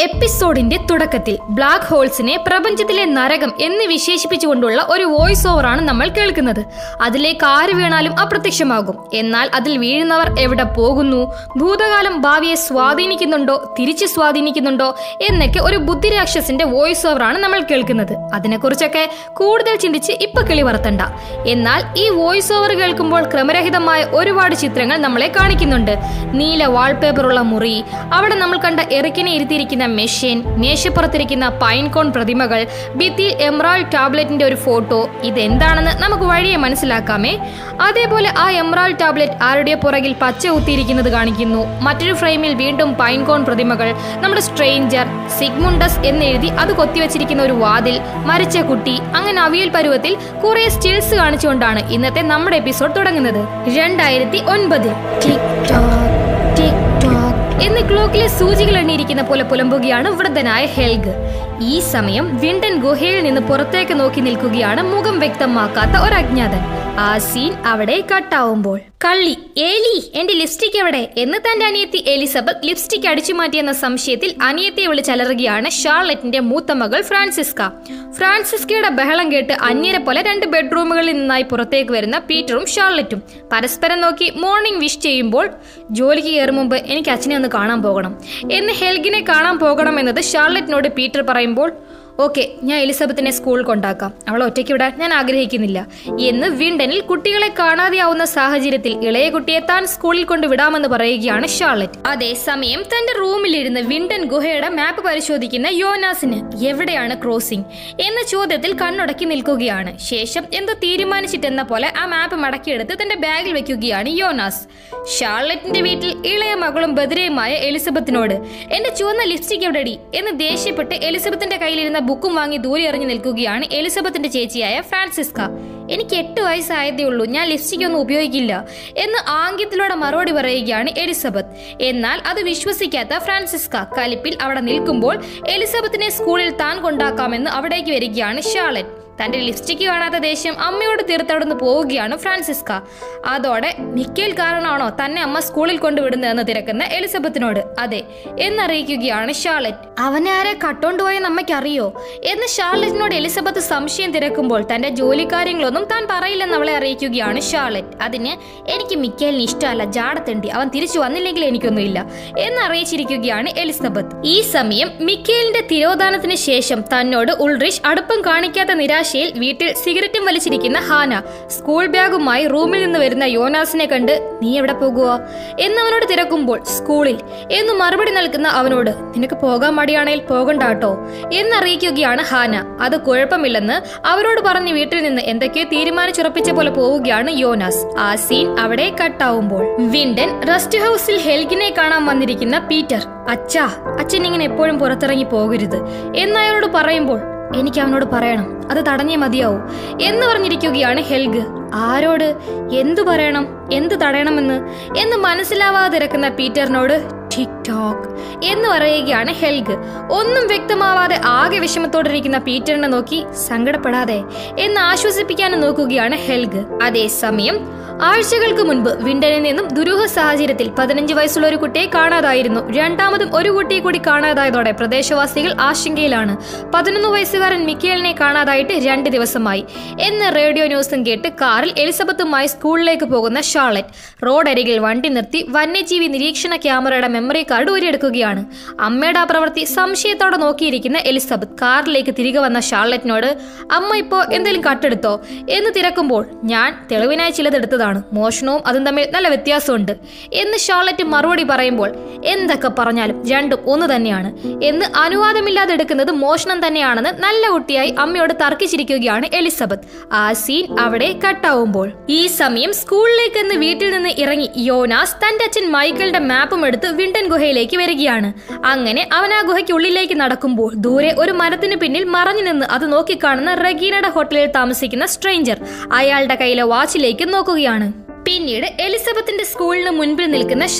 എപ്പിസോഡിന്റെ തുടക്കത്തിൽ ബ്ലാക്ക് ഹോൾസിനെ പ്രപഞ്ചത്തിലെ നരകം എന്ന് വിശേഷിപ്പിച്ചുകൊണ്ടുള്ള ഒരു വോയിസ് ഓവറാണ് നമ്മൾ കേൾക്കുന്നത് അതിലേക്ക് ആര് വീണാലും അപ്രത്യക്ഷമാകും എന്നാൽ അതിൽ വീഴുന്നവർ എവിടെ പോകുന്നു ഭൂതകാലം ഭാവിയെ സ്വാധീനിക്കുന്നുണ്ടോ തിരിച്ചു സ്വാധീനിക്കുന്നുണ്ടോ എന്നൊക്കെ ഒരു ബുദ്ധിരാക്ഷസിന്റെ വോയിസ് ഓവറാണ് നമ്മൾ കേൾക്കുന്നത് അതിനെക്കുറിച്ചൊക്കെ കൂടുതൽ ചിന്തിച്ച് ഇപ്പൊ കിളി വറുത്തണ്ട എന്നാൽ ഈ വോയിസ് ഓവർ കേൾക്കുമ്പോൾ ക്രമരഹിതമായ ഒരുപാട് ചിത്രങ്ങൾ നമ്മളെ കാണിക്കുന്നുണ്ട് നീല വാൾപേപ്പറുള്ള മുറി അവിടെ നമ്മൾ കണ്ട എറിക്കിനെ ഇരുത്തിയിരിക്കുന്ന മെഷീൻ മേശപ്പുറത്തിരിക്കുന്ന പൈൻകോൺ പ്രതിമകൾ ഭിത്തിയിൽ എംറാൾഡ് ടാബ്ലറ്റിന്റെ ഒരു ഫോട്ടോ ഇതെന്താണെന്ന് നമുക്ക് വഴിയെ മനസ്സിലാക്കാമേ അതേപോലെ ആ എംറാൾഡ് ടാബ്ലറ്റ് ആരുടെ പുറകിൽ പച്ച കുത്തിയിരിക്കുന്നത് കാണിക്കുന്നു മറ്റൊരു ഫ്രെയിമിൽ വീണ്ടും പൈൻകോൺ പ്രതിമകൾ നമ്മുടെ സ്ട്രേഞ്ചർ സിഗ്മുണ്ടസ് എന്നെഴുതി അത് കൊത്തിവെച്ചിരിക്കുന്ന ഒരു വാതിൽ മരിച്ച കുട്ടി അങ്ങനെ അവിയൽ പരുവത്തിൽ കുറെ സ്റ്റിൽസ് കാണിച്ചുകൊണ്ടാണ് ഇന്നത്തെ നമ്മുടെ എപ്പിസോഡ് തുടങ്ങുന്നത് രണ്ടായിരത്തി ഒൻപതിൽ ടിക് ടോക്ക് ടിക് ടോക്ക് എന്ന് ക്ലോക്കിലെ സൂചികൾ എണ്ണിയിരിക്കുന്ന പോലെ പുലമ്പുകയാണ് വൃദ്ധനായ ഹെൽഗ് ഈ സമയം വിണ്ടൻ ഗുഹയിൽ നിന്ന് പുറത്തേക്ക് നോക്കി നിൽക്കുകയാണ് മുഖം വ്യക്തമാക്കാത്ത ഒരു അജ്ഞാതൻ ആ സീൻ അവിടെ കട്ടാവുമ്പോൾ കള്ളി ഏലി എന്റെ ലിപ്സ്റ്റിക് എവിടെ എന്ന് തന്റെ അനിയത്തി എലിസബത്ത് ലിപ്സ്റ്റിക് അടിച്ചു മാറ്റിയെന്ന സംശയത്തിൽ അനിയത്തിയെ വിളിച്ചലറുകയാണ് ഷാർലറ്റിന്റെ മൂത്ത മകൾ ഫ്രാൻസിസ്ക ഫ്രാൻസിസ്കയുടെ ബഹളം കേട്ട് അന്യരെ പോലെ രണ്ട് ബെഡ്റൂമുകളിൽ നിന്നായി പുറത്തേക്ക് വരുന്ന പീറ്ററും ഷാർലറ്റും പരസ്പരം നോക്കി മോർണിംഗ് വിഷ് ചെയ്യുമ്പോൾ ജോലിക്ക് കയറും മുമ്പ് എനിക്ക് അച്ഛനെ ഒന്ന് കാണാൻ പോകണം എന്ന് ഹെൽഗിനെ കാണാൻ പോകണം എന്നത് ഷാർലറ്റിനോട് പീറ്റർ പറയുമ്പോൾ ഓക്കെ ഞാൻ എലിസബത്തിനെ സ്കൂളിൽ കൊണ്ടാക്കാം അവളെ ഒറ്റയ്ക്ക് വിടാൻ ഞാൻ ആഗ്രഹിക്കുന്നില്ല എന്ന് വിണ്ടനിൽ കുട്ടികളെ കാണാതെയാവുന്ന സാഹചര്യത്തിൽ ഇളയ കുട്ടിയെ താൻ സ്കൂളിൽ കൊണ്ട് വിടാമെന്ന് പറയുകയാണ് ഷാർലറ്റ് അതേസമയം തന്റെ റൂമിലിരുന്ന് വിണ്ടൻ ഗുഹയുടെ മാപ്പ് പരിശോധിക്കുന്ന യോനാസിന് എവിടെയാണ് ക്രോസിംഗ് എന്ന ചോദ്യത്തിൽ കണ്ണുടക്കി നിൽക്കുകയാണ് ശേഷം എന്തോ തീരുമാനിച്ചിട്ടെന്ന പോലെ ആ മാപ്പ് മടക്കിയെടുത്ത് തന്റെ ബാഗിൽ വെക്കുകയാണ് യോനാസ് ഷാർലറ്റിന്റെ വീട്ടിൽ ഇളയ മകളും ബദിരയുമായ എലിസബത്തിനോട് എന്റെ ചുവന്ന ലിപ്സ്റ്റിക് എവിടെടി എന്ന് ദേഷ്യപ്പെട്ട് എലിസബത്തിന്റെ കയ്യിലിരുന്ന ബുക്കും വാങ്ങി ദൂരെ എറിഞ്ഞു നിൽക്കുകയാണ് എലിസബത്തിന്റെ ചേച്ചിയായ ഫ്രാൻസിസ്ക എനിക്ക് എട്ട് വയസ്സായതേ ഉള്ളൂ ഞാൻ ലിപ്സ്റ്റിക് ഒന്നും ഉപയോഗിക്കില്ല എന്ന് ആംഗ്യത്തിലൂടെ മറുപടി പറയുകയാണ് എലിസബത്ത് എന്നാൽ അത് വിശ്വസിക്കാത്ത ഫ്രാൻസിസ്ക കലിപ്പിൽ അവിടെ നിൽക്കുമ്പോൾ എലിസബത്തിനെ സ്കൂളിൽ താൻ കൊണ്ടാക്കാമെന്ന് അവിടേക്ക് വരികയാണ് ഷാർലറ്റ് തന്റെ ലിപ്സ്റ്റിക് കാണാത്ത ദേഷ്യം അമ്മയോട് തീർത്തവിടുന്ന് പോവുകയാണ് ഫ്രാൻസിസ്ക അതോടെ മിക്കേൽ കാരണമാണോ തന്നെ അമ്മ സ്കൂളിൽ കൊണ്ടുവിടുന്നതെന്ന് തിരക്കുന്ന എലിസബത്തിനോട് അതെ എന്നറിയിക്കുകയാണ് ഷാർലറ്റ് അവനെ ആരെ കട്ടോണ്ടുപോയെന്ന് അമ്മയ്ക്ക് അറിയോ എന്ന് ഷാർലറ്റിനോട് എലിസബത്ത് സംശയം തിരക്കുമ്പോൾ തന്റെ ജോലി കാര്യങ്ങളൊന്നും താൻ പറയില്ലെന്ന് അവളെ അറിയിക്കുകയാണ് ഷാർലറ്റ് അതിന് എനിക്ക് മിക്കേലിന് ഇഷ്ടമല്ല ജാടത്തണ്ടി അവൻ തിരിച്ചു വന്നില്ലെങ്കിൽ എനിക്കൊന്നുമില്ല എന്ന് അറിയിച്ചിരിക്കുകയാണ് എലിസബത്ത് ഈ സമയം മിക്കേലിന്റെ തിരോധാനത്തിന് ശേഷം തന്നോട് ഉൾറിഷ് അടുപ്പം കാണിക്കാത്ത നിരാശയിൽ വീട്ടിൽ സിഗരറ്റും വലിച്ചിരിക്കുന്ന ഹാന സ്കൂൾ ബാഗുമായി റൂമിൽ നിന്ന് വരുന്ന യോനാസിനെ കണ്ട് നീ എവിടെ പോകുക എന്നവനോട് തിരക്കുമ്പോൾ സ്കൂളിൽ എന്ന് മറുപടി നൽകുന്ന അവനോട് നിനക്ക് പോകാൻ മടിയാണെങ്കിൽ പോകണ്ടാട്ടോ എന്നറിയിക്കുകയാണ് ഹാന അത് കുഴപ്പമില്ലെന്ന് അവരോട് പറഞ്ഞ് വീട്ടിൽ നിന്ന് എന്തൊക്കെയോ തീരുമാനിച്ചുറപ്പിച്ച പോലെ പോവുകയാണ് യോനാസ് ആ സീൻ അവിടെ കട്ടാവുമ്പോൾ വിൻഡൻ റെസ്റ്റ് ഹൗസിൽ ഹെൽഗിനെ കാണാൻ വന്നിരിക്കുന്ന പീറ്റർ അച്ഛാ അച്ഛൻ ഇങ്ങനെ എപ്പോഴും പുറത്തിറങ്ങി പോകരുത് എന്നയാളോട് പറയുമ്പോൾ എനിക്ക് അവനോട് പറയണം അത് തടഞ്ഞേ മതിയാവൂ എന്ന് പറഞ്ഞിരിക്കുകയാണ് ഹെൽഗ് ആരോട് എന്തു പറയണം എന്ത് തടയണമെന്ന് എന്ന് മനസ്സിലാവാതെ ഇറക്കുന്ന പീറ്ററിനോട് ടിക് ടോക്ക് എന്ന് പറയുകയാണ് ഹെൽഗ് ഒന്നും വ്യക്തമാവാതെ ആകെ വിഷമത്തോടിരിക്കുന്ന പീറ്ററിനെ നോക്കി സങ്കടപ്പെടാതെ എന്ന് ആശ്വസിപ്പിക്കാനും നോക്കുകയാണ് ഹെൽഗ് അതേസമയം ആഴ്ചകൾക്ക് മുൻപ് വിണ്ടനിൽ നിന്നും ദുരൂഹ സാഹചര്യത്തിൽ പതിനഞ്ച് വയസ്സുള്ള ഒരു കുട്ടിയെ കാണാതായിരുന്നു രണ്ടാമതും ഒരു കുട്ടിയെ കൂടി കാണാതായതോടെ പ്രദേശവാസികൾ ആശങ്കയിലാണ് പതിനൊന്ന് വയസ്സുകാരൻ മിക്കേലിനെ കാണാതായിട്ട് രണ്ട് ദിവസമായി എന്ന് റേഡിയോ ന്യൂസും കേട്ട് കാറിൽ എലിസബത്തുമായി സ്കൂളിലേക്ക് പോകുന്ന ഷാർലറ്റ് റോഡരികിൽ വണ്ടി നിർത്തി വന്യജീവി നിരീക്ഷണ ക്യാമറയുടെ മെമ്മറി കാർഡ് ഊരിയെടുക്കുകയാണ് അമ്മയുടെ ആ പ്രവൃത്തി സംശയത്തോടെ നോക്കിയിരിക്കുന്ന എലിസബത്ത് കാറിലേക്ക് തിരികെ വന്ന ഷാർലറ്റിനോട് അമ്മ ഇപ്പോ എന്തെങ്കിലും കട്ടെടുത്തോ എന്ന് തിരക്കുമ്പോൾ ഞാൻ തെളിവിനായി ചിലതെടുത്തതാണ് മോഷണവും അതും തമ്മിൽ നല്ല വ്യത്യാസമുണ്ട് എന്ന് ഷാർലറ്റ് മറുപടി പറയുമ്പോൾ എന്തൊക്കെ പറഞ്ഞാലും രണ്ടും ഒന്ന് തന്നെയാണ് എന്ന് അനുവാദമില്ലാതെ എടുക്കുന്നത് മോഷണം തന്നെയാണെന്ന് നല്ല കുട്ടിയായി അമ്മയോട് തർക്കിച്ചിരിക്കുകയാണ് എലിസബത്ത് ആ സീൻ അവിടെ കട്ടാവുമ്പോൾ ഈ സമയം സ്കൂളിലേക്ക് എന്ന് വീട്ടിൽ നിന്ന് ഇറങ്ങി യോനാസ് തന്റെ അച്ഛൻ മൈക്കിളുടെ മാപ്പും എടുത്ത് വിണ്ടൻ ഗുഹയിലേക്ക് വരികയാണ് അങ്ങനെ അവൻ ആ ഗുഹയ്ക്കുള്ളിലേക്ക് നടക്കുമ്പോൾ ദൂരെ ഒരു മരത്തിന് പിന്നിൽ മറഞ്ഞു നിന്ന് അത് നോക്കിക്കാണുന്ന റഗീനയുടെ ഹോട്ടലിൽ താമസിക്കുന്ന സ്ട്രേഞ്ചർ അയാളുടെ കയ്യിലെ വാച്ചിലേക്ക് നോക്കുകയാണ് പിന്നീട് എലിസബത്തിന്റെ സ്കൂളിന് മുൻപിൽ നിൽക്കുന്ന ഷാർലറ്റ്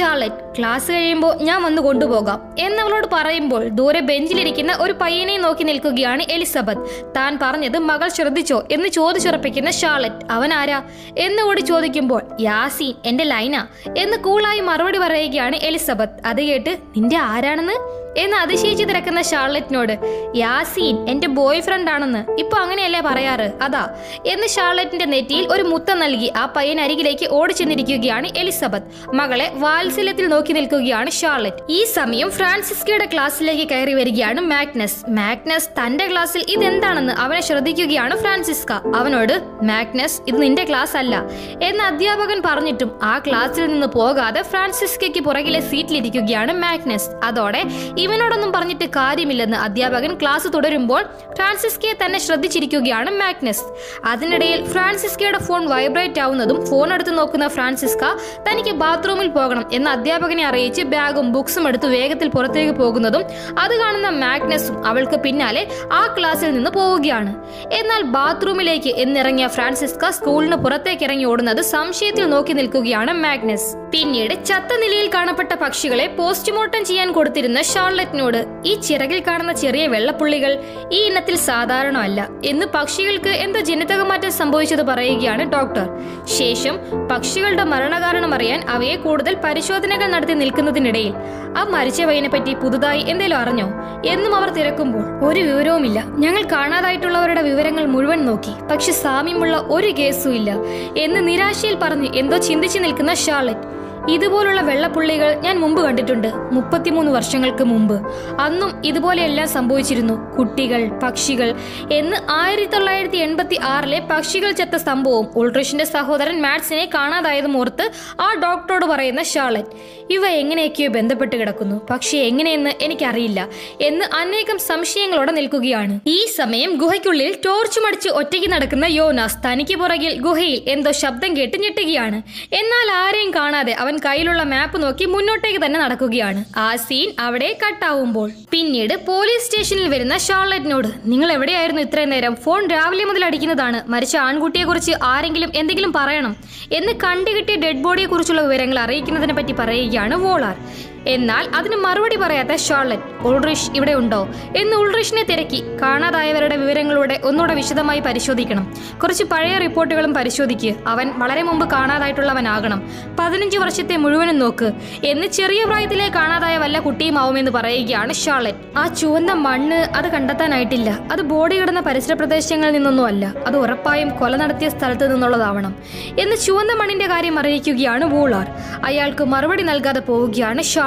ക്ലാസ് കഴിയുമ്പോൾ ഞാൻ വന്ന് കൊണ്ടുപോകാം എന്നവളോട് പറയുമ്പോൾ ദൂരെ ബെഞ്ചിലിരിക്കുന്ന ഒരു പയ്യനെ നോക്കി നിൽക്കുകയാണ് എലിസബത്ത് താൻ പറഞ്ഞത് മകൾ ശ്രദ്ധിച്ചോ എന്ന് ചോദിച്ചുറപ്പിക്കുന്ന ഷാർലറ്റ് അവൻ ആരാ എന്ന് കൂടി ചോദിക്കുമ്പോൾ യാസീൻ എന്റെ ലൈന എന്ന് കൂളായി മറുപടി പറയുകയാണ് എലിസബത്ത് അത് കേട്ട് നിന്റെ ആരാണെന്ന് എന്ന് അതിശയിച്ചു തിരക്കുന്ന ഷാർലറ്റിനോട് യാസീൻ എന്റെ ബോയ് ഫ്രണ്ട് ആണെന്ന് ഇപ്പൊ അങ്ങനെയല്ലേ പറയാറ് അതാ എന്ന് ഷാർലറ്റിന്റെ നെറ്റിയിൽ ഒരു മുത്തം നൽകി ആ പയ്യൻ അരികിലേക്ക് ഓടിച്ചെന്നിരിക്കുകയാണ് എലിസബത്ത് മകളെ വാത്സല്യത്തിൽ നോക്കി നിൽക്കുകയാണ് ഷാർലറ്റ് ഈ സമയം ഫ്രാൻസിസ്കയുടെ ക്ലാസ്സിലേക്ക് കയറി വരികയാണ് മാഗ്നസ് മാഗ്നസ് തന്റെ ക്ലാസ്സിൽ ഇതെന്താണെന്ന് അവനെ ശ്രദ്ധിക്കുകയാണ് ഫ്രാൻസിസ്ക അവനോട് മാഗ്നസ് ഇത് നിന്റെ ക്ലാസ് അല്ല എന്ന് അധ്യാപകൻ പറഞ്ഞിട്ടും ആ ക്ലാസ്സിൽ നിന്ന് പോകാതെ ഫ്രാൻസിസ്കയ്ക്ക് പുറകിലെ സീറ്റിലിരിക്കുകയാണ് മാഗ്നസ് അതോടെ ഇവനോടൊന്നും പറഞ്ഞിട്ട് കാര്യമില്ലെന്ന് അധ്യാപകൻ ക്ലാസ് തുടരുമ്പോൾ ഫ്രാൻസിസ്കയെ തന്നെ ശ്രദ്ധിച്ചിരിക്കുകയാണ് മാഗ്നസ് അതിനിടയിൽ ഫ്രാൻസിസ്കയുടെ ഫോൺ വൈബ്രേറ്റ് ആവുന്നതും ഫോൺ എടുത്ത് നോക്കുന്ന ഫ്രാൻസിസ്ക തനിക്ക് ബാത്റൂമിൽ പോകണം എന്ന് അധ്യാപകനെ അറിയിച്ച് ബാഗും ബുക്സും എടുത്ത് വേഗത്തിൽ പുറത്തേക്ക് പോകുന്നതും അത് കാണുന്ന മാഗ്നസും അവൾക്ക് പിന്നാലെ ആ ക്ലാസ്സിൽ നിന്ന് പോവുകയാണ് എന്നാൽ ബാത്റൂമിലേക്ക് എന്നിറങ്ങിയ ഫ്രാൻസിസ്ക സ്കൂളിന് പുറത്തേക്ക് ഇറങ്ങി ഓടുന്നത് സംശയത്തിൽ നോക്കി നിൽക്കുകയാണ് മാഗ്നസ് പിന്നീട് ചത്ത നിലയിൽ കാണപ്പെട്ട പക്ഷികളെ പോസ്റ്റ്മോർട്ടം ചെയ്യാൻ കൊടുത്തിരുന്ന ഷാർലറ്റിനോട് ഈ ചിറകിൽ കാണുന്ന ചെറിയ വെള്ളപ്പുള്ളികൾ ഈ ഇനത്തിൽ സാധാരണമല്ല എന്ന് പക്ഷികൾക്ക് എന്തോ ജനിതകമാറ്റം സംഭവിച്ചത് പറയുകയാണ് ഡോക്ടർ ശേഷം പക്ഷികളുടെ മരണകാരണം അറിയാൻ അവയെ കൂടുതൽ പരിശോധനകൾ നടത്തി നിൽക്കുന്നതിനിടയിൽ ആ മരിച്ച പയ്യനെ പറ്റി പുതുതായി എന്തേലും അറിഞ്ഞോ എന്നും അവർ തിരക്കുമ്പോൾ ഒരു വിവരവുമില്ല ഞങ്ങൾ കാണാതായിട്ടുള്ളവരുടെ വിവരങ്ങൾ മുഴുവൻ നോക്കി പക്ഷെ സാമ്യമുള്ള ഒരു കേസും ഇല്ല എന്ന് നിരാശയിൽ പറഞ്ഞ് എന്തോ ചിന്തിച്ചു നിൽക്കുന്ന ഷാർലറ്റ് ഇതുപോലുള്ള വെള്ളപ്പുള്ളികൾ ഞാൻ മുമ്പ് കണ്ടിട്ടുണ്ട് മുപ്പത്തിമൂന്ന് വർഷങ്ങൾക്ക് മുമ്പ് അന്നും ഇതുപോലെയെല്ലാം സംഭവിച്ചിരുന്നു കുട്ടികൾ പക്ഷികൾ എന്ന് ആയിരത്തി തൊള്ളായിരത്തി എൺപത്തി ആറിലെ പക്ഷികൾ ചത്ത സംഭവം ഉൾട്രിഷിന്റെ സഹോദരൻ മാറ്റ്സിനെ കാണാതായതും ഓർത്ത് ആ ഡോക്ടറോട് പറയുന്ന ഷാർലറ്റ് ഇവ എങ്ങനെയൊക്കെയോ ബന്ധപ്പെട്ട് കിടക്കുന്നു പക്ഷേ എങ്ങനെയെന്ന് എനിക്കറിയില്ല എന്ന് അനേകം സംശയങ്ങളോടെ നിൽക്കുകയാണ് ഈ സമയം ഗുഹയ്ക്കുള്ളിൽ ടോർച്ച് മടിച്ച് ഒറ്റയ്ക്ക് നടക്കുന്ന യോനാസ് തനിക്ക് പുറകിൽ ഗുഹയിൽ എന്തോ ശബ്ദം കേട്ട് ഞെട്ടുകയാണ് എന്നാൽ ആരെയും കാണാതെ അവൻ കയ്യിലുള്ള മാപ്പ് നോക്കി മുന്നോട്ടേക്ക് തന്നെ നടക്കുകയാണ് ആ സീൻ അവിടെ കട്ടാവുമ്പോൾ പിന്നീട് പോലീസ് സ്റ്റേഷനിൽ വരുന്ന ഷാർലറ്റിനോട് നിങ്ങൾ എവിടെയായിരുന്നു ഇത്രയും നേരം ഫോൺ രാവിലെ മുതൽ അടിക്കുന്നതാണ് മരിച്ച ആൺകുട്ടിയെ കുറിച്ച് ആരെങ്കിലും എന്തെങ്കിലും പറയണം എന്ന് കണ്ടുകിട്ടിയ ഡെഡ് ബോഡിയെ കുറിച്ചുള്ള വിവരങ്ങൾ അറിയിക്കുന്നതിനെ പറ്റി പറയുകയാണ് വോളാർ എന്നാൽ അതിന് മറുപടി പറയാത്ത ഷാർലറ്റ് ഉൾറിഷ് ഇവിടെ ഉണ്ടോ എന്ന് ഉൾറിഷിനെ തിരക്കി കാണാതായവരുടെ വിവരങ്ങളൂടെ ഒന്നുകൂടെ വിശദമായി പരിശോധിക്കണം കുറച്ച് പഴയ റിപ്പോർട്ടുകളും പരിശോധിക്ക് അവൻ വളരെ മുമ്പ് കാണാതായിട്ടുള്ളവനാകണം പതിനഞ്ച് വർഷത്തെ മുഴുവനും നോക്ക് എന്ന് ചെറിയ പ്രായത്തിലെ കാണാതായ വല്ല കുട്ടിയുമാവുമെന്ന് പറയുകയാണ് ഷാർലറ്റ് ആ ചുവന്ന മണ്ണ് അത് കണ്ടെത്താനായിട്ടില്ല അത് ബോഡി കിടന്ന പരിസര പ്രദേശങ്ങളിൽ നിന്നൊന്നും അല്ല അത് ഉറപ്പായും കൊല നടത്തിയ സ്ഥലത്ത് നിന്നുള്ളതാവണം എന്ന് ചുവന്ന മണ്ണിന്റെ കാര്യം അറിയിക്കുകയാണ് വൂളാർ അയാൾക്ക് മറുപടി നൽകാതെ പോവുകയാണ് ഷാർലറ്റ്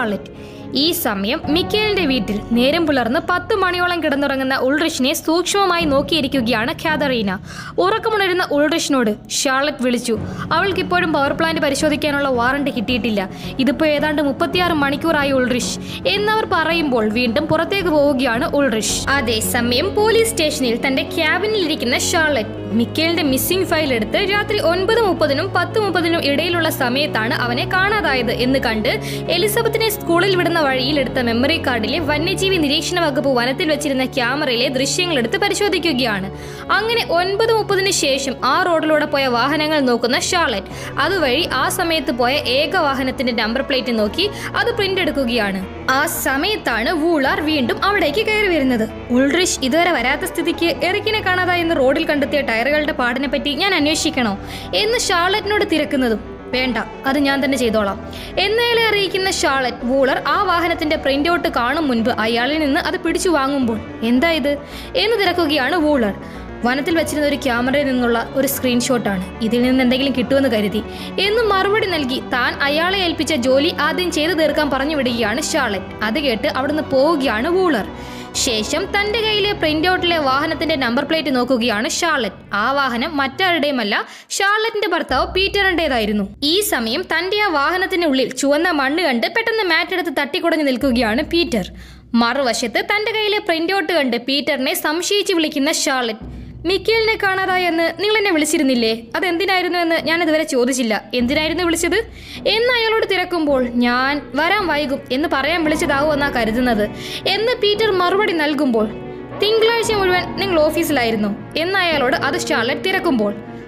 ഈ സമയം മിക്കേലിന്റെ വീട്ടിൽ നേരം പുലർന്ന് പത്ത് മണിയോളം കിടന്നുറങ്ങുന്ന ഉൾറിഷിനെ സൂക്ഷ്മമായി നോക്കിയിരിക്കുകയാണ് ഖാദറീന ഉറക്കമുണരുന്ന ഉൾറിഷിനോട് ഷാർലറ്റ് വിളിച്ചു അവൾക്ക് ഇപ്പോഴും പവർ പ്ലാന്റ് പരിശോധിക്കാനുള്ള വാറണ്ട് കിട്ടിയിട്ടില്ല ഇതിപ്പോ ഏതാണ്ട് മുപ്പത്തിയാറ് മണിക്കൂറായി ഉൾറിഷ് എന്നവർ പറയുമ്പോൾ വീണ്ടും പുറത്തേക്ക് പോവുകയാണ് ഉൾറിഷ് അതേസമയം പോലീസ് സ്റ്റേഷനിൽ തന്റെ ക്യാബിനിൽ ഇരിക്കുന്ന ഷാർലറ്റ് മിക്കേലിന്റെ മിസ്സിംഗ് ഫയൽ എടുത്ത് രാത്രി ഒൻപത് മുപ്പതിനും പത്ത് മുപ്പതിനും ഇടയിലുള്ള സമയത്താണ് അവനെ കാണാതായത് എന്ന് കണ്ട് എലിസബത്തിനെ സ്കൂളിൽ വിടുന്ന വഴിയിൽ എടുത്ത മെമ്മറി കാർഡിലെ വന്യജീവി നിരീക്ഷണ വകുപ്പ് വനത്തിൽ വെച്ചിരുന്ന ക്യാമറയിലെ ദൃശ്യങ്ങൾ എടുത്ത് പരിശോധിക്കുകയാണ് അങ്ങനെ ഒൻപത് മുപ്പതിന് ശേഷം ആ റോഡിലൂടെ പോയ വാഹനങ്ങൾ നോക്കുന്ന ഷാർലറ്റ് അതുവഴി ആ സമയത്ത് പോയ ഏക വാഹനത്തിന്റെ നമ്പർ പ്ലേറ്റ് നോക്കി അത് പ്രിന്റ് എടുക്കുകയാണ് ആ സമയത്താണ് വൂളാർ വീണ്ടും അവിടേക്ക് കയറി വരുന്നത് ഉൾറിഷ് ഇതുവരെ വരാത്ത സ്ഥിതിക്ക് എറിക്കിനെ കാണാതായെന്ന് റോഡിൽ കണ്ടെത്തിയ ടയറുകളുടെ പാടിനെ പറ്റി ഞാൻ അന്വേഷിക്കണോ എന്ന് ഷാർലറ്റിനോട് തിരക്കുന്നതും വേണ്ട അത് ഞാൻ തന്നെ ചെയ്തോളാം എന്നയാളെ അറിയിക്കുന്ന ഷാർലറ്റ് വൂളർ ആ വാഹനത്തിന്റെ പ്രിന്റ് ഔട്ട് കാണും മുൻപ് അയാളിൽ നിന്ന് അത് പിടിച്ചു വാങ്ങുമ്പോൾ എന്താ ഇത് എന്ന് തിരക്കുകയാണ് വൂളർ വനത്തിൽ വെച്ചിരുന്ന ഒരു ക്യാമറയിൽ നിന്നുള്ള ഒരു സ്ക്രീൻഷോട്ടാണ് ഇതിൽ നിന്ന് എന്തെങ്കിലും കിട്ടുമെന്ന് കരുതി എന്ന് മറുപടി നൽകി താൻ അയാളെ ഏൽപ്പിച്ച ജോലി ആദ്യം ചെയ്തു തീർക്കാൻ പറഞ്ഞു വിടുകയാണ് ഷാർലറ്റ് അത് കേട്ട് അവിടുന്ന് പോവുകയാണ് വൂളർ ശേഷം തന്റെ കയ്യിലെ പ്രിന്റ് ഔട്ടിലെ വാഹനത്തിന്റെ നമ്പർ പ്ലേറ്റ് നോക്കുകയാണ് ഷാർലറ്റ് ആ വാഹനം മറ്റാരുടെയുമല്ല ഷാർലറ്റിന്റെ ഭർത്താവ് പീറ്ററിന്റേതായിരുന്നു ഈ സമയം തന്റെ ആ വാഹനത്തിന്റെ ഉള്ളിൽ ചുവന്ന മണ്ണ് കണ്ട് പെട്ടെന്ന് മാറ്റെടുത്ത് തട്ടിക്കുടഞ്ഞു നിൽക്കുകയാണ് പീറ്റർ മറുവശത്ത് തന്റെ കയ്യിലെ പ്രിന്റ് ഔട്ട് കണ്ട് പീറ്ററിനെ സംശയിച്ച് വിളിക്കുന്ന ഷാർലറ്റ് മിക്കേലിനെ കാണാതായെന്ന് നിങ്ങൾ എന്നെ വിളിച്ചിരുന്നില്ലേ അതെന്തിനായിരുന്നു എന്ന് ഞാൻ ഇതുവരെ ചോദിച്ചില്ല എന്തിനായിരുന്നു വിളിച്ചത് എന്ന് അയാളോട് തിരക്കുമ്പോൾ ഞാൻ വരാൻ വൈകും എന്ന് പറയാൻ വിളിച്ചതാവുമെന്നാ കരുതുന്നത് എന്ന് പീറ്റർ മറുപടി നൽകുമ്പോൾ തിങ്കളാഴ്ച മുഴുവൻ നിങ്ങൾ ഓഫീസിലായിരുന്നു എന്ന് അയാളോട് അത് ഷാർലറ്റ് തിരക്കുമ്പോൾ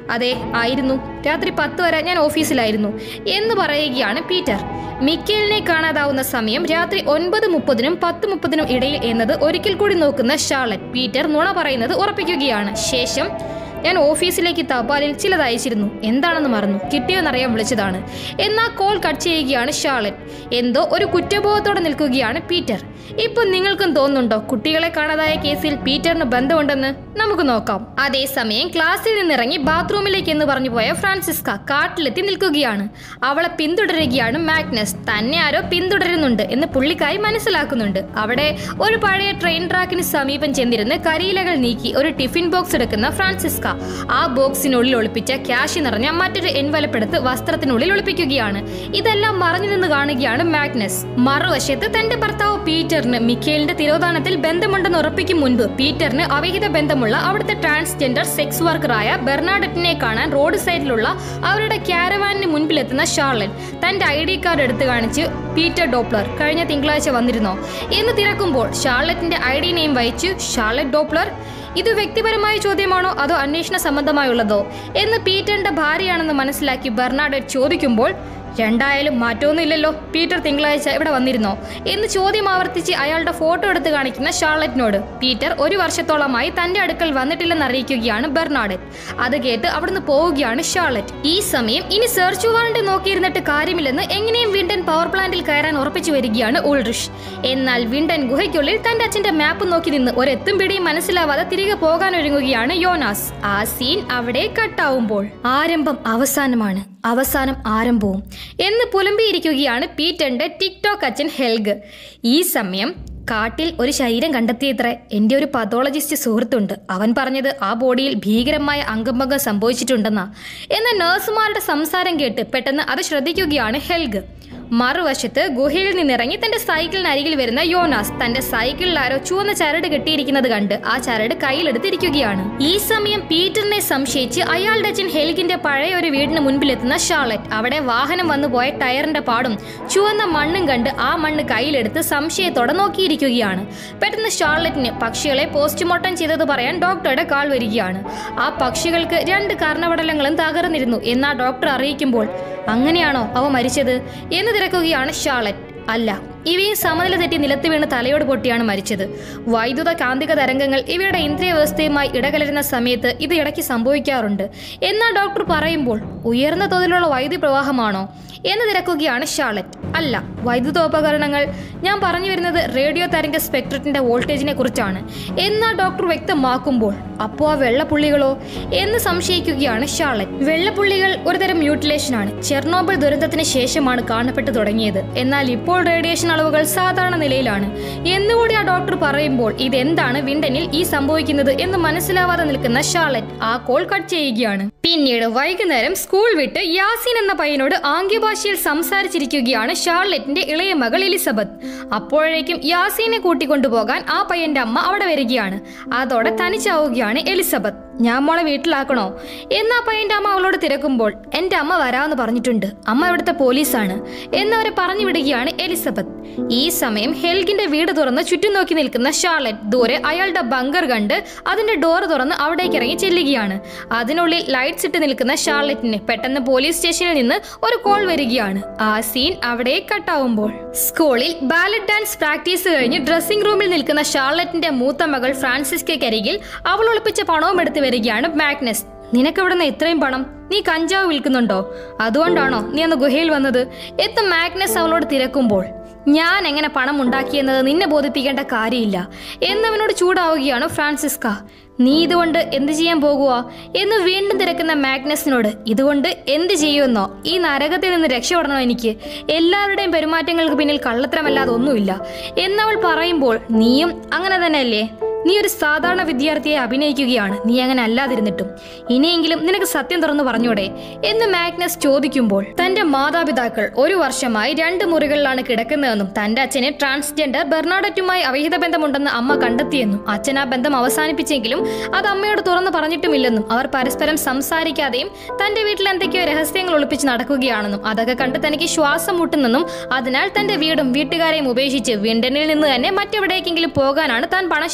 അതെ ആയിരുന്നു രാത്രി പത്ത് വരെ ഞാൻ ഓഫീസിലായിരുന്നു എന്ന് പറയുകയാണ് പീറ്റർ മിക്കേലിനെ കാണാതാവുന്ന സമയം രാത്രി ഒൻപത് മുപ്പതിനും പത്ത് മുപ്പതിനും ഇടയിൽ എന്നത് ഒരിക്കൽ കൂടി നോക്കുന്ന ഷാർലറ്റ് പീറ്റർ നുണ പറയുന്നത് ഉറപ്പിക്കുകയാണ് ശേഷം ഞാൻ ഓഫീസിലേക്ക് തപാലിൽ ചിലത് അയച്ചിരുന്നു എന്താണെന്ന് മറന്നു കിട്ടിയോന്നറിയാൻ വിളിച്ചതാണ് എന്നാൽ കോൾ കട്ട് ചെയ്യുകയാണ് ഷാർലറ്റ് എന്തോ ഒരു കുറ്റബോധത്തോടെ നിൽക്കുകയാണ് പീറ്റർ ഇപ്പൊ നിങ്ങൾക്കും തോന്നുന്നുണ്ടോ കുട്ടികളെ കാണാതായ കേസിൽ പീറ്ററിന് ബന്ധമുണ്ടെന്ന് നമുക്ക് നോക്കാം അതേസമയം ക്ലാസ്സിൽ നിന്നിറങ്ങി ബാത്റൂമിലേക്ക് എന്ന് പറഞ്ഞു പോയ ഫ്രാൻസിസ്ക കാട്ടിലെത്തി നിൽക്കുകയാണ് അവളെ പിന്തുടരുകയാണ് മാഗ്നസ് തന്നെ ആരോ പിന്തുടരുന്നുണ്ട് എന്ന് പുള്ളിക്കാരി മനസ്സിലാക്കുന്നുണ്ട് അവിടെ ഒരു പഴയ ട്രെയിൻ ട്രാക്കിന് സമീപം ചെന്നിരുന്ന് കരിയിലകൾ നീക്കി ഒരു ടിഫിൻ ബോക്സ് എടുക്കുന്ന ഫ്രാൻസിസ്ക ആ ബോക്സിനുള്ളിൽ ഒളിപ്പിച്ച ക്യാഷ് നിറഞ്ഞ മറ്റൊരു എൻവലപ്പ് എടുത്ത് വസ്ത്രത്തിനുള്ളിൽ ഒളിപ്പിക്കുകയാണ് ഇതെല്ലാം മറഞ്ഞു നിന്ന് കാണുകയാണ് മാഗ്നസ് മറുവശത്ത് തന്റെ ഭർത്താവ് പീറ്ററിന് മിക്കേലിന്റെ തിരോധാനത്തിൽ ബന്ധമുണ്ടെന്ന് ഉറപ്പിക്കും മുൻപ് പീറ്ററിന് അവിഹിത ബന്ധമുള്ള അവിടുത്തെ ട്രാൻസ്ജെൻഡർ സെക്സ് വർക്കറായ ബെർണാഡറ്റിനെ കാണാൻ റോഡ് സൈഡിലുള്ള അവരുടെ ക്യാരവാനിന് മുൻപിലെത്തുന്ന ഷാർലറ്റ് തന്റെ ഐ ഡി കാർഡ് എടുത്തു കാണിച്ച് പീറ്റർ ഡോപ്ലർ കഴിഞ്ഞ തിങ്കളാഴ്ച വന്നിരുന്നോ എന്ന് തിരക്കുമ്പോൾ ഷാർലറ്റിന്റെ ഐ ഡി നെയിം വായിച്ചു ഷാർലറ്റ് ഡോപ്ലർ ഇത് വ്യക്തിപരമായ ചോദ്യമാണോ അതോ അന്വേഷണ സംബന്ധമായുള്ളതോ എന്ന് പീറ്ററിന്റെ ഭാര്യയാണെന്ന് മനസ്സിലാക്കി ബെർണാഡറ്റ് ചോദിക്കുമ്പോൾ രണ്ടായാലും മാറ്റമൊന്നുമില്ലല്ലോ പീറ്റർ തിങ്കളാഴ്ച ഇവിടെ വന്നിരുന്നോ എന്ന് ചോദ്യം ആവർത്തിച്ച് അയാളുടെ ഫോട്ടോ എടുത്ത് കാണിക്കുന്ന ഷാർലറ്റിനോട് പീറ്റർ ഒരു വർഷത്തോളമായി തന്റെ അടുക്കൽ വന്നിട്ടില്ലെന്ന് അറിയിക്കുകയാണ് ബെർണാഡറ്റ് അത് കേട്ട് അവിടുന്ന് പോവുകയാണ് ഷാർലറ്റ് ഈ സമയം ഇനി സെർച്ച് വാറണ്ട് നോക്കിയിരുന്നിട്ട് കാര്യമില്ലെന്ന് എങ്ങനെയും വിണ്ടൻ പവർ പ്ലാന്റിൽ കയറാൻ ഉറപ്പിച്ചു വരികയാണ് ഉൾറിഷ് എന്നാൽ വിണ്ടൻ ഗുഹയ്ക്കുള്ളിൽ തന്റെ അച്ഛന്റെ മാപ്പ് നോക്കി നിന്ന് ഒരെത്തും പിടിയും മനസ്സിലാവാതെ തിരികെ പോകാൻ ഒരുങ്ങുകയാണ് യോനാസ് ആ സീൻ അവിടെ കട്ടാവുമ്പോൾ ആരംഭം അവസാനമാണ് അവസാനം ആരംഭവും എന്ന് പുലമ്പിയിരിക്കുകയാണ് പീറ്ററിന്റെ ടിക്ടോക്ക് അച്ഛൻ ഹെൽഗ് ഈ സമയം കാട്ടിൽ ഒരു ശരീരം കണ്ടെത്തിയത്രേ എൻ്റെ ഒരു പതോളജിസ്റ്റ് സുഹൃത്തുണ്ട് അവൻ പറഞ്ഞത് ആ ബോഡിയിൽ ഭീകരമായ അംഗഭംഗം സംഭവിച്ചിട്ടുണ്ടെന്നാ എന്നാൽ നഴ്സുമാരുടെ സംസാരം കേട്ട് പെട്ടെന്ന് അത് ശ്രദ്ധിക്കുകയാണ് ഹെൽഗ് മറുവശത്ത് ഗുഹയിൽ നിന്നിറങ്ങി തന്റെ സൈക്കിളിനരികിൽ വരുന്ന യോനാസ് തന്റെ സൈക്കിളിൽ ആരോ ചുവന്ന ചരട് കെട്ടിയിരിക്കുന്നത് കണ്ട് ആ ചരട് കയ്യിലെടുത്തിരിക്കുകയാണ് ഈ സമയം പീറ്ററിനെ സംശയിച്ച് അയാളുടെ അച്ഛൻ ഹെൽഗിന്റെ പഴയ ഒരു വീടിന് മുൻപിലെത്തുന്ന ഷാർലറ്റ് അവിടെ വാഹനം വന്നു പോയ ടയറിന്റെ പാടും ചുവന്ന മണ്ണും കണ്ട് ആ മണ്ണ് കയ്യിലെടുത്ത് സംശയത്തോടെ നോക്കിയിരിക്കുകയാണ് പെട്ടെന്ന് ഷാർലറ്റിന് പക്ഷികളെ പോസ്റ്റ്മോർട്ടം ചെയ്തത് പറയാൻ ഡോക്ടറുടെ കാൾ വരികയാണ് ആ പക്ഷികൾക്ക് രണ്ട് കർണപടലങ്ങളും തകർന്നിരുന്നു എന്നാ ഡോക്ടർ അറിയിക്കുമ്പോൾ അങ്ങനെയാണോ അവ മരിച്ചത് എന്ന് തിരക്കുകയാണ് ഷാർലറ്റ് അല്ല ഇവയും സമനില തെറ്റി നിലത്ത് വീണ് തലയോട് പൊട്ടിയാണ് മരിച്ചത് വൈദ്യുത കാന്തിക തരംഗങ്ങൾ ഇവയുടെ ഇന്ദ്രിയ വ്യവസ്ഥയുമായി ഇടകലരുന്ന സമയത്ത് ഇത് ഇടയ്ക്ക് സംഭവിക്കാറുണ്ട് എന്നാൽ ഡോക്ടർ പറയുമ്പോൾ ഉയർന്ന തോതിലുള്ള വൈദ്യുതി പ്രവാഹമാണോ എന്ന് തിരക്കുകയാണ് ഷാർലറ്റ് അല്ല വൈദ്യുതോപകരണങ്ങൾ ഞാൻ പറഞ്ഞു വരുന്നത് റേഡിയോ തരംഗ സ്പെക്ട്രത്തിന്റെ വോൾട്ടേജിനെ കുറിച്ചാണ് എന്നാൽ ഡോക്ടർ വ്യക്തമാക്കുമ്പോൾ അപ്പോൾ ആ വെള്ളപ്പുള്ളികളോ എന്ന് സംശയിക്കുകയാണ് ഷാർലറ്റ് വെള്ളപ്പുള്ളികൾ ഒരുതരം മ്യൂട്ടിലേഷനാണ് ചെർണോബിൾ ദുരന്തത്തിന് ശേഷമാണ് കാണപ്പെട്ടു തുടങ്ങിയത് എന്നാൽ ഇപ്പോൾ റേഡിയേഷൻ അളവുകൾ സാധാരണ നിലയിലാണ് എന്നുകൂടി ആ ഡോക്ടർ പറയുമ്പോൾ ഇതെന്താണ് വിണ്ടനിൽ ഈ സംഭവിക്കുന്നത് എന്ന് മനസ്സിലാവാതെ നിൽക്കുന്ന ഷാർലറ്റ് ആ കോൾ കട്ട് ചെയ്യുകയാണ് പിന്നീട് വൈകുന്നേരം സ്കൂൾ വിട്ട് യാസീൻ എന്ന പയ്യനോട് ആംഗ്യഭാഷയിൽ സംസാരിച്ചിരിക്കുകയാണ് ഷാർലറ്റിന്റെ ഇളയ മകൾ എലിസബത്ത് അപ്പോഴേക്കും യാസീനെ കൂട്ടിക്കൊണ്ടുപോകാൻ ആ പയ്യന്റെ അമ്മ അവിടെ വരികയാണ് അതോടെ തനിച്ചാവുകയാണ് എലിസബത്ത് ഞാൻ മോളെ വീട്ടിലാക്കണോ എന്നാ പയ്യന്റെ അമ്മ അവളോട് തിരക്കുമ്പോൾ എന്റെ അമ്മ വരാമെന്ന് പറഞ്ഞിട്ടുണ്ട് അമ്മ ഇവിടുത്തെ പോലീസാണ് എന്നവരെ പറഞ്ഞു വിടുകയാണ് എലിസബത്ത് ഈ സമയം ഹെൽഗിന്റെ വീട് തുറന്ന് ചുറ്റും നോക്കി നിൽക്കുന്ന ഷാർലറ്റ് ദൂരെ അയാളുടെ ബങ്കർ കണ്ട് അതിന്റെ ഡോർ തുറന്ന് അവിടേക്ക് ഇറങ്ങി ചെല്ലുകയാണ് അതിനുള്ളിൽ ലൈറ്റ്സ് ഇട്ട് നിൽക്കുന്ന ഷാർലറ്റിന് പെട്ടെന്ന് പോലീസ് സ്റ്റേഷനിൽ നിന്ന് ഒരു കോൾ വരികയാണ് ആ സീൻ അവിടെ കട്ടാവുമ്പോൾ സ്കൂളിൽ ബാലറ്റ് ഡാൻസ് പ്രാക്ടീസ് കഴിഞ്ഞ് ഡ്രസ്സിംഗ് റൂമിൽ നിൽക്കുന്ന ഷാർലറ്റിന്റെ മൂത്ത മകൾ ഫ്രാൻസിസ്കരികിൽ അവൾ ഒളിപ്പിച്ച പണവും എടുത്തു വരികയാണ് മാഗ്നസ് നിനക്കെവിടുന്ന് ഇത്രയും പണം നീ കഞ്ചാവ് വിൽക്കുന്നുണ്ടോ അതുകൊണ്ടാണോ നീ അന്ന് ഗുഹയിൽ വന്നത് എന്ന് മാഗ്നസ് അവളോട് തിരക്കുമ്പോൾ ഞാൻ എങ്ങനെ പണം ഉണ്ടാക്കിയെന്നത് നിന്നെ ബോധിപ്പിക്കേണ്ട കാര്യമില്ല എന്നവനോട് ചൂടാവുകയാണ് ഫ്രാൻസിസ്ക നീ ഇതുകൊണ്ട് എന്ത് ചെയ്യാൻ പോകുക എന്ന് വീണ്ടും തിരക്കുന്ന മാഗ്നസിനോട് ഇതുകൊണ്ട് എന്ത് ചെയ്യുമെന്നോ ഈ നരകത്തിൽ നിന്ന് രക്ഷപ്പെടണോ എനിക്ക് എല്ലാവരുടെയും പെരുമാറ്റങ്ങൾക്ക് പിന്നിൽ കള്ളത്തരമല്ലാതെ ഒന്നുമില്ല എന്നവൾ പറയുമ്പോൾ നീയും അങ്ങനെ തന്നെയല്ലേ നീ ഒരു സാധാരണ വിദ്യാർത്ഥിയെ അഭിനയിക്കുകയാണ് നീ അങ്ങനെ അല്ലാതിരുന്നിട്ടും ഇനിയെങ്കിലും നിനക്ക് സത്യം തുറന്നു പറഞ്ഞൂടെ എന്ന് മാഗ്നസ് ചോദിക്കുമ്പോൾ തന്റെ മാതാപിതാക്കൾ ഒരു വർഷമായി രണ്ട് മുറികളിലാണ് കിടക്കുന്നതെന്നും തന്റെ അച്ഛന് ട്രാൻസ്ജെൻഡർ ബെർണാഡറ്റുമായി അവിഹിത ബന്ധമുണ്ടെന്ന് അമ്മ കണ്ടെത്തിയെന്നും അച്ഛൻ ആ ബന്ധം അവസാനിപ്പിച്ചെങ്കിലും അത് അമ്മയോട് തുറന്നു പറഞ്ഞിട്ടുമില്ലെന്നും അവർ പരസ്പരം സംസാരിക്കാതെയും തന്റെ വീട്ടിൽ എന്തൊക്കെയോ രഹസ്യങ്ങൾ ഒളിപ്പിച്ച് നടക്കുകയാണെന്നും അതൊക്കെ കണ്ട് തനിക്ക് ശ്വാസം മുട്ടുന്നെന്നും അതിനാൽ തന്റെ വീടും വീട്ടുകാരെയും ഉപേക്ഷിച്ച് വിണ്ടനിൽ നിന്ന് തന്നെ മറ്റെവിടേക്കെങ്കിലും പോകാനാണ് താൻ പണം ശേഖരിക്കുന്നത്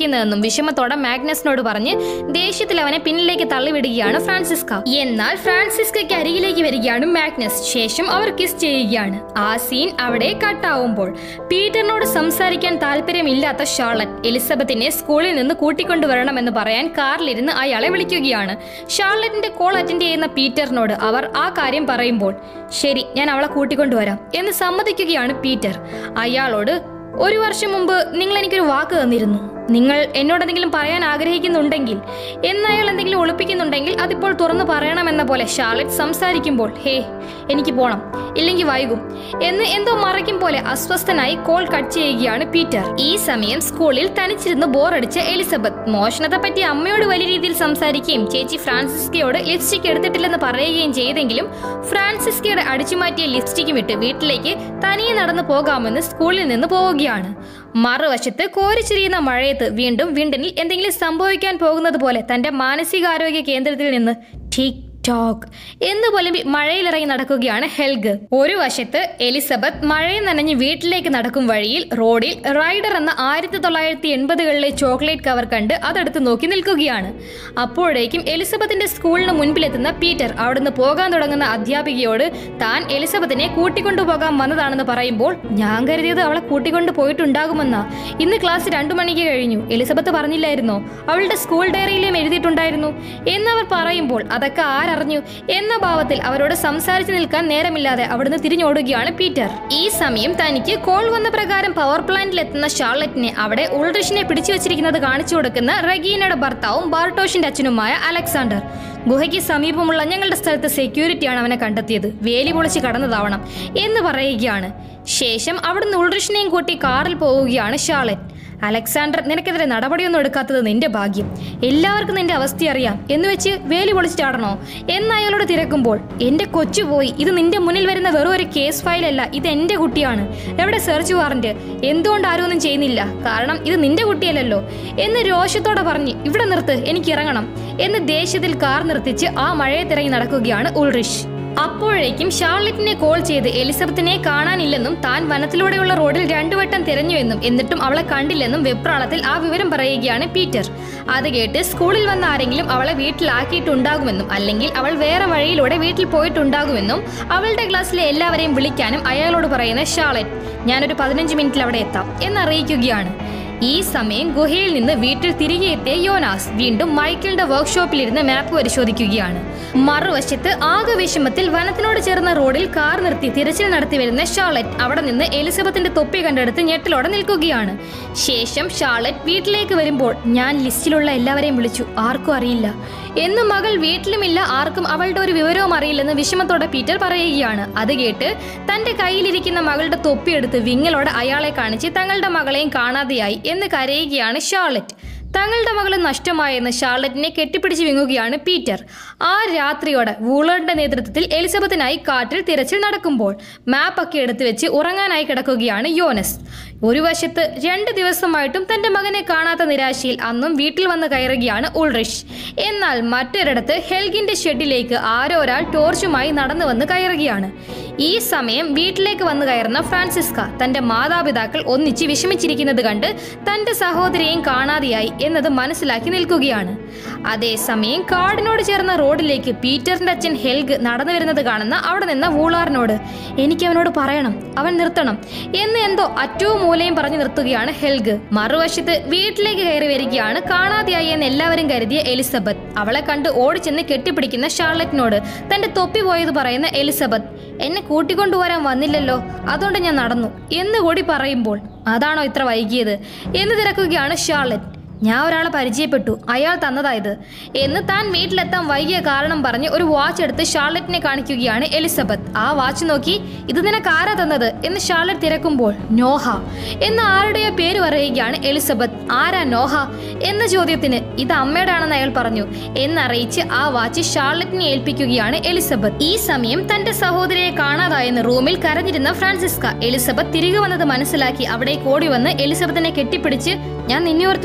സംസാരിക്കുന്നതെന്നും വിഷമത്തോടെ മാഗ്നസിനോട് പറഞ്ഞ് ദേഷ്യത്തിൽ അവനെ പിന്നിലേക്ക് തള്ളിവിടുകയാണ് ഫ്രാൻസിസ്ക എന്നാൽ ഫ്രാൻസിസ്കയ്ക്ക് അരികിലേക്ക് വരികയാണ് മാഗ്നസ് ശേഷം അവർ കിസ് ചെയ്യുകയാണ് ആ സീൻ അവിടെ കട്ടാവുമ്പോൾ പീറ്ററിനോട് സംസാരിക്കാൻ താല്പര്യമില്ലാത്ത ഷാർലറ്റ് എലിസബത്തിനെ സ്കൂളിൽ നിന്ന് കൂട്ടിക്കൊണ്ടുവരണമെന്ന് പറയാൻ കാറിലിരുന്ന് അയാളെ വിളിക്കുകയാണ് ഷാർലറ്റിന്റെ കോൾ അറ്റൻഡ് ചെയ്യുന്ന പീറ്ററിനോട് അവർ ആ കാര്യം പറയുമ്പോൾ ശരി ഞാൻ അവളെ കൂട്ടിക്കൊണ്ടുവരാം എന്ന് സമ്മതിക്കുകയാണ് പീറ്റർ അയാളോട് ഒരു വർഷം മുമ്പ് നിങ്ങൾ എനിക്കൊരു വാക്ക് തന്നിരുന്നു നിങ്ങൾ എന്നോട് എന്തെങ്കിലും പറയാൻ ആഗ്രഹിക്കുന്നുണ്ടെങ്കിൽ എന്ന് അയാൾ എന്തെങ്കിലും ഒളിപ്പിക്കുന്നുണ്ടെങ്കിൽ അതിപ്പോൾ തുറന്നു പറയണമെന്ന പോലെ ഷാർലറ്റ് സംസാരിക്കുമ്പോൾ ഹേ എനിക്ക് പോണം ഇല്ലെങ്കിൽ വൈകും എന്ന് എന്തോ മറയ്ക്കും പോലെ അസ്വസ്ഥനായി കോൾ കട്ട് ചെയ്യുകയാണ് പീറ്റർ ഈ സമയം സ്കൂളിൽ തനിച്ചിരുന്ന് ബോറടിച്ച എലിസബത്ത് മോഷണത്തെ പറ്റി അമ്മയോട് വലിയ രീതിയിൽ സംസാരിക്കുകയും ചേച്ചി ഫ്രാൻസിസ്കയോട് ലിപ്സ്റ്റിക് എടുത്തിട്ടില്ലെന്ന് പറയുകയും ചെയ്തെങ്കിലും ഫ്രാൻസിസ്കയുടെ അടിച്ചുമാറ്റിയ ലിപ്സ്റ്റിക്കും ഇട്ട് വീട്ടിലേക്ക് തനിയെ നടന്നു പോകാമെന്ന് സ്കൂളിൽ നിന്ന് പോവുകയാണ് മറുവശത്ത് കോരിച്ചിരിയുന്ന മഴയത്ത് വീണ്ടും വിണ്ടനിൽ എന്തെങ്കിലും സംഭവിക്കാൻ പോകുന്നത് പോലെ തന്റെ മാനസികാരോഗ്യ കേന്ദ്രത്തിൽ നിന്ന് ഠീക് ടോക്ക് എന്ന് പോലും മഴയിലിറങ്ങി നടക്കുകയാണ് ഹെൽഗ് ഒരു വശത്ത് എലിസബത്ത് മഴയിൽ നനഞ്ഞ് വീട്ടിലേക്ക് നടക്കും വഴിയിൽ റോഡിൽ റൈഡർ എന്ന ആയിരത്തി തൊള്ളായിരത്തി എൺപതുകളിലെ ചോക്ലേറ്റ് കവർ കണ്ട് അതെടുത്ത് നോക്കി നിൽക്കുകയാണ് അപ്പോഴേക്കും എലിസബത്തിന്റെ സ്കൂളിന് മുൻപിലെത്തുന്ന പീറ്റർ അവിടുന്ന് പോകാൻ തുടങ്ങുന്ന അധ്യാപികയോട് താൻ എലിസബത്തിനെ കൂട്ടിക്കൊണ്ടുപോകാൻ വന്നതാണെന്ന് പറയുമ്പോൾ ഞാൻ കരുതിയത് അവളെ കൂട്ടിക്കൊണ്ടു പോയിട്ടുണ്ടാകുമെന്നാ ഇന്ന് ക്ലാസ് രണ്ടു മണിക്ക് കഴിഞ്ഞു എലിസബത്ത് പറഞ്ഞില്ലായിരുന്നോ അവളുടെ സ്കൂൾ ഡയറിയിലും എഴുതിയിട്ടുണ്ടായിരുന്നു എന്നവർ പറയുമ്പോൾ അതൊക്കെ ആരറിഞ്ഞു എന്ന ഭാവത്തിൽ അവരോട് സംസാരിച്ചു നിൽക്കാൻ നേരമില്ലാതെ അവിടുന്ന് തിരിഞ്ഞോടുകയാണ് പീറ്റർ ഈ സമയം തനിക്ക് കോൾ വന്ന പ്രകാരം പവർ പ്ലാന്റിൽ എത്തുന്ന ഷാർലറ്റിനെ അവിടെ ഉൾറിഷിനെ പിടിച്ചു വെച്ചിരിക്കുന്നത് കാണിച്ചു കൊടുക്കുന്ന റഗീനയുടെ ഭർത്താവും ബാർട്ടോഷിന്റെ അച്ഛനുമായ അലക്സാണ്ടർ ഗുഹയ്ക്ക് സമീപമുള്ള ഞങ്ങളുടെ സ്ഥലത്ത് സെക്യൂരിറ്റിയാണ് അവനെ കണ്ടെത്തിയത് വേലി പൊളിച്ച് കടന്നതാവണം എന്ന് പറയുകയാണ് ശേഷം അവിടുന്ന് ഉൾറിഷിനെയും കൂട്ടി കാറിൽ പോവുകയാണ് ഷാർലറ്റ് അലക്സാണ്ടർ നിനക്കെതിരെ നടപടിയൊന്നും എടുക്കാത്തത് നിന്റെ ഭാഗ്യം എല്ലാവർക്കും നിന്റെ അവസ്ഥ അറിയാം എന്ന് വെച്ച് വേലി പൊളിച്ച് ചാടണോ എന്ന് അയാളോട് തിരക്കുമ്പോൾ എന്റെ കൊച്ചു പോയി ഇത് നിന്റെ മുന്നിൽ വരുന്ന വെറും ഒരു കേസ് ഫയലല്ല ഇത് എന്റെ കുട്ടിയാണ് എവിടെ സെർച്ച് വാറന്റ് എന്തുകൊണ്ട് ആരും ഒന്നും ചെയ്യുന്നില്ല കാരണം ഇത് നിന്റെ കുട്ടിയല്ലല്ലോ എന്ന് രോഷത്തോടെ പറഞ്ഞ് ഇവിടെ നിർത്ത് എനിക്ക് ഇറങ്ങണം എന്ന് ദേഷ്യത്തിൽ കാർ നിർത്തിച്ച് ആ മഴയത്തിറങ്ങി നടക്കുകയാണ് ഉൾറിഷ് അപ്പോഴേക്കും ഷാർലറ്റിനെ കോൾ ചെയ്ത് എലിസബത്തിനെ കാണാനില്ലെന്നും താൻ വനത്തിലൂടെയുള്ള റോഡിൽ രണ്ടു വട്ടം തിരഞ്ഞുവെന്നും എന്നിട്ടും അവളെ കണ്ടില്ലെന്നും വെപ്രാളത്തിൽ ആ വിവരം പറയുകയാണ് പീറ്റർ അത് കേട്ട് സ്കൂളിൽ വന്ന ആരെങ്കിലും അവളെ വീട്ടിലാക്കിയിട്ടുണ്ടാകുമെന്നും അല്ലെങ്കിൽ അവൾ വേറെ വഴിയിലൂടെ വീട്ടിൽ പോയിട്ടുണ്ടാകുമെന്നും അവളുടെ ക്ലാസ്സിലെ എല്ലാവരെയും വിളിക്കാനും അയാളോട് പറയുന്ന ഷാർലറ്റ് ഞാനൊരു പതിനഞ്ച് മിനിറ്റിൽ അവിടെ എത്താം എന്നറിയിക്കുകയാണ് ഈ സമയം ഗുഹയിൽ നിന്ന് വീട്ടിൽ തിരികെ എത്തിയ യോനാസ് വീണ്ടും മൈക്കിളിന്റെ വർക്ക്ഷോപ്പിലിരുന്ന് മാപ്പ് പരിശോധിക്കുകയാണ് മറുവശത്ത് ആകെ വിഷമത്തിൽ വനത്തിനോട് ചേർന്ന റോഡിൽ കാർ നിർത്തി തിരച്ചിൽ നടത്തി വരുന്ന ഷാർലറ്റ് അവിടെ നിന്ന് എലിസബത്തിന്റെ തൊപ്പി കണ്ടെടുത്ത് ഞെട്ടലോടെ നിൽക്കുകയാണ് ശേഷം ഷാർലറ്റ് വീട്ടിലേക്ക് വരുമ്പോൾ ഞാൻ ലിസ്റ്റിലുള്ള എല്ലാവരെയും വിളിച്ചു ആർക്കും അറിയില്ല എന്ന് മകൾ വീട്ടിലുമില്ല ആർക്കും അവളുടെ ഒരു വിവരവും അറിയില്ലെന്ന് വിഷമത്തോടെ പീറ്റർ പറയുകയാണ് അത് കേട്ട് തന്റെ കയ്യിലിരിക്കുന്ന മകളുടെ തൊപ്പിയെടുത്ത് വിങ്ങലോടെ അയാളെ കാണിച്ച് തങ്ങളുടെ മകളെയും കാണാതെയായി എന്ന് കരയുകയാണ് ഷാർലറ്റ് തങ്ങളുടെ മകള് നഷ്ടമായെന്ന് ഷാർലറ്റിനെ കെട്ടിപ്പിടിച്ച് വിങ്ങുകയാണ് പീറ്റർ ആ രാത്രിയോടെ വൂളറിന്റെ നേതൃത്വത്തിൽ എലിസബത്തിനായി കാട്ടിൽ തിരച്ചിൽ നടക്കുമ്പോൾ മാപ്പൊക്കെ എടുത്തു വെച്ച് ഉറങ്ങാനായി കിടക്കുകയാണ് യോനസ് ഒരു വശത്ത് രണ്ട് ദിവസമായിട്ടും തന്റെ മകനെ കാണാത്ത നിരാശയിൽ അന്നും വീട്ടിൽ വന്ന് കയറുകയാണ് ഉൾറിഷ് എന്നാൽ മറ്റൊരിടത്ത് ഹെൽഗിന്റെ ഷെഡിലേക്ക് ആരോ ഒരാൾ ടോർച്ചുമായി നടന്നു വന്ന് കയറുകയാണ് ഈ സമയം വീട്ടിലേക്ക് വന്നു കയറുന്ന ഫ്രാൻസിസ്ക തന്റെ മാതാപിതാക്കൾ ഒന്നിച്ച് വിഷമിച്ചിരിക്കുന്നത് കണ്ട് തന്റെ സഹോദരിയെയും കാണാതെയായി എന്നത് മനസ്സിലാക്കി നിൽക്കുകയാണ് അതേസമയം കാടിനോട് ചേർന്ന റോഡിലേക്ക് പീറ്ററിന്റെ അച്ഛൻ ഹെൽഗ് നടന്നു വരുന്നത് കാണുന്ന അവിടെ നിന്ന വൂളാറിനോട് എനിക്ക് അവനോട് പറയണം അവൻ നിർത്തണം എന്ന് എന്തോ അറ്റവും മൂലയും പറഞ്ഞു നിർത്തുകയാണ് ഹെൽഗ് മറുവശത്ത് വീട്ടിലേക്ക് കയറി വരികയാണ് കാണാതെയായി എന്ന് എല്ലാവരും കരുതിയ എലിസബത്ത് അവളെ കണ്ട് ഓടിച്ചെന്ന് കെട്ടിപ്പിടിക്കുന്ന ഷാർലറ്റിനോട് തന്റെ തൊപ്പി പോയത് പറയുന്ന എലിസബത്ത് എന്നെ കൂട്ടിക്കൊണ്ടുവരാൻ വന്നില്ലല്ലോ അതുകൊണ്ട് ഞാൻ നടന്നു എന്ന് കൂടി പറയുമ്പോൾ അതാണോ ഇത്ര വൈകിയത് എന്ന് തിരക്കുകയാണ് ഷാർലറ്റ് ഞാൻ ഒരാളെ പരിചയപ്പെട്ടു അയാൾ തന്നതായത് എന്ന് താൻ വീട്ടിലെത്താൻ വൈകിയ കാരണം പറഞ്ഞ് ഒരു വാച്ച് എടുത്ത് ഷാർലറ്റിനെ കാണിക്കുകയാണ് എലിസബത്ത് ആ വാച്ച് നോക്കി ഇത് നിനക്ക് ആരാ തന്നത് എന്ന് ഷാർലറ്റ് തിരക്കുമ്പോൾ നോഹ എന്ന ആരുടെയോ പേര് പറയുകയാണ് എലിസബത്ത് ആരാ നോഹ എന്ന ചോദ്യത്തിന് ഇത് അമ്മയുടെ ആണെന്ന് അയാൾ പറഞ്ഞു എന്നറിയിച്ച് ആ വാച്ച് ഷാർലറ്റിനെ ഏൽപ്പിക്കുകയാണ് എലിസബത്ത് ഈ സമയം തന്റെ സഹോദരിയെ കാണാതായെന്ന് റൂമിൽ കരഞ്ഞിരുന്ന ഫ്രാൻസിസ്ക എലിസബത്ത് തിരികെ വന്നത് മനസ്സിലാക്കി അവിടേക്ക് ഓടി വന്ന് എലിസബത്തിനെ കെട്ടിപ്പിടിച്ച് ഞാൻ നിന്നെ ഓർത്ത് പേടിച്ചു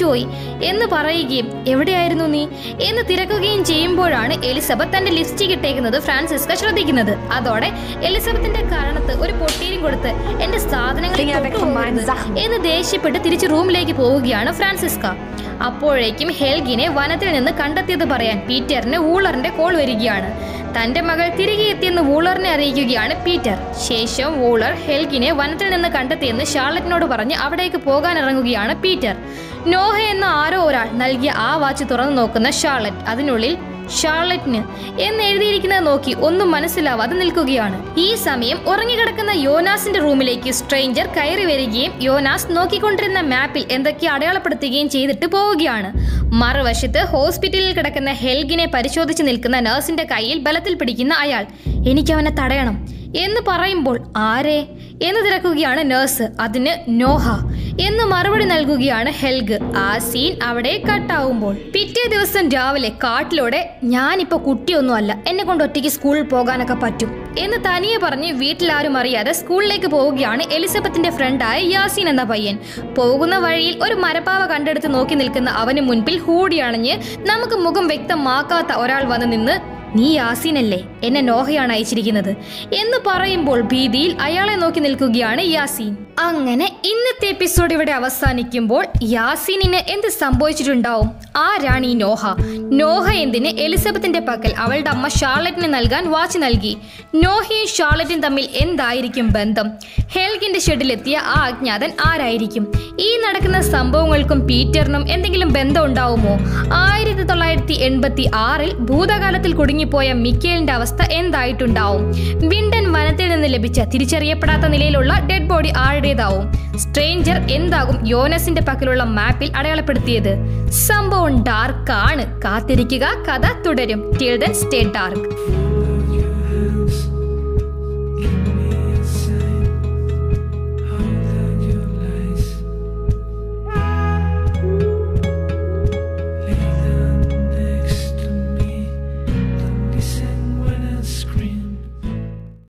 തിരിച്ചുപോയി എന്ന് പറയുകയും എവിടെയായിരുന്നു നീ എന്ന് തിരക്കുകയും ചെയ്യുമ്പോഴാണ് എലിസബത്ത് തന്റെ ലിപ്സ്റ്റിക് ഇട്ടേക്കുന്നത് ഫ്രാൻസിസ്ക ശ്രദ്ധിക്കുന്നത് അതോടെ എലിസബത്തിന്റെ കാരണത്ത് ഒരു പൊട്ടീരും കൊടുത്ത് എന്റെ സാധനങ്ങൾ Finger weg von meinen Sachen. എന്ന് ദേഷ്യപ്പെട്ട് തിരിച്ച് റൂമിലേക്ക് പോവുകയാണ് ഫ്രാൻസിസ്ക അപ്പോഴേക്കും ഹെൽഗിനെ വനത്തിൽ നിന്ന് കണ്ടെത്തിയത് പറയാൻ പീറ്ററിന് വൂളറിന്റെ കോൾ വരികയാണ് തന്റെ മകൾ തിരികെ എത്തിയെന്ന് വൂളറിനെ അറിയിക്കുകയാണ് പീറ്റർ ശേഷം വൂളർ ഹെൽഗിനെ വനത്തിൽ നിന്ന് കണ്ടെത്തിയെന്ന് ഷാർലറ്റിനോട് പറഞ്ഞ് അവിടേക്ക് പോകാൻ ഇറങ്ങുകയാണ് പീറ്റർ നോഹ എന്ന ആരോ ഒരാൾ നൽകിയ ആ വാച്ച് തുറന്നു നോക്കുന്ന ഷാർലറ്റ് അതിനുള്ളിൽ ഷാർലറ്റിന് എന്ന് എഴുതിയിരിക്കുന്നത് നോക്കി ഒന്നും മനസ്സിലാവാതെ നിൽക്കുകയാണ് ഈ സമയം ഉറങ്ങിക്കിടക്കുന്ന യോനാസിന്റെ റൂമിലേക്ക് സ്ട്രേഞ്ചർ കയറി വരികയും യോനാസ് നോക്കിക്കൊണ്ടിരുന്ന മാപ്പിൽ എന്തൊക്കെ അടയാളപ്പെടുത്തുകയും ചെയ്തിട്ട് പോവുകയാണ് മറുവശത്ത് ഹോസ്പിറ്റലിൽ കിടക്കുന്ന ഹെൽഗിനെ പരിശോധിച്ച് നിൽക്കുന്ന നഴ്സിന്റെ കയ്യിൽ ബലത്തിൽ പിടിക്കുന്ന അയാൾ എനിക്ക് അവനെ തടയണം എന്ന് പറയുമ്പോൾ ആരെ എന്ന് തിരക്കുകയാണ് നഴ്സ് അതിന് നോഹ എന്ന് മറുപടി നൽകുകയാണ് ഹെൽഗ് ആ സീൻ അവിടെ കട്ടാവുമ്പോൾ പിറ്റേ ദിവസം രാവിലെ കാട്ടിലൂടെ ഞാനിപ്പോ കുട്ടിയൊന്നുമല്ല എന്നെ കൊണ്ട് ഒറ്റയ്ക്ക് സ്കൂളിൽ പോകാനൊക്കെ പറ്റും എന്ന് തനിയെ പറഞ്ഞ് വീട്ടിലാരും അറിയാതെ സ്കൂളിലേക്ക് പോവുകയാണ് എലിസബത്തിന്റെ ഫ്രണ്ടായ യാസീൻ എന്ന പയ്യൻ പോകുന്ന വഴിയിൽ ഒരു മരപ്പാവ കണ്ടെടുത്ത് നോക്കി നിൽക്കുന്ന അവന് മുൻപിൽ ഹൂടി അണഞ്ഞ് നമുക്ക് മുഖം വ്യക്തമാക്കാത്ത ഒരാൾ വന്ന് നിന്ന് നീ യാസീനല്ലേ എന്നെ നോഹയാണ് അയച്ചിരിക്കുന്നത് എന്ന് പറയുമ്പോൾ ഭീതിയിൽ അയാളെ നോക്കി നിൽക്കുകയാണ് യാസീൻ അങ്ങനെ ഇന്നത്തെ എപ്പിസോഡ് ഇവിടെ അവസാനിക്കുമ്പോൾ യാസീനിന് എന്ത് സംഭവിച്ചിട്ടുണ്ടാവും ആരാണ് ഈ നോഹ നോഹ എന്തിന് എലിസബത്തിന്റെ പക്കൽ അവളുടെ അമ്മ ഷാർലറ്റിന് നൽകാൻ വാച്ച് നൽകി നോഹയും ഷാർലറ്റും തമ്മിൽ എന്തായിരിക്കും ബന്ധം ഹെൽഗിന്റെ ഷെഡിലെത്തിയ ആ അജ്ഞാതൻ ആരായിരിക്കും ഈ നടക്കുന്ന സംഭവങ്ങൾക്കും പീറ്ററിനും എന്തെങ്കിലും ബന്ധം ഉണ്ടാവുമോ ആയിരത്തി തൊള്ളായിരത്തി എൺപത്തി ആറിൽ ഭൂതകാലത്തിൽ കുടുങ്ങിപ്പോയ മിക്കേലിന്റെ അവസ്ഥ എന്തായിട്ടുണ്ടാവും വിണ്ടൻ വനത്തിൽ നിന്ന് ലഭിച്ച തിരിച്ചറിയപ്പെടാത്ത നിലയിലുള്ള ഡെഡ് ബോഡി ആരുടേതാവും സ്ട്രേഞ്ചർ എന്താകും യോനസിന്റെ പക്കലുള്ള മാപ്പിൽ അടയാളപ്പെടുത്തിയത് സംഭവം ഡാർക്കാണ് കാത്തിരിക്കുക കഥ തുടരും ടിൽ ദൻ സ്റ്റേ ഡാർക്ക്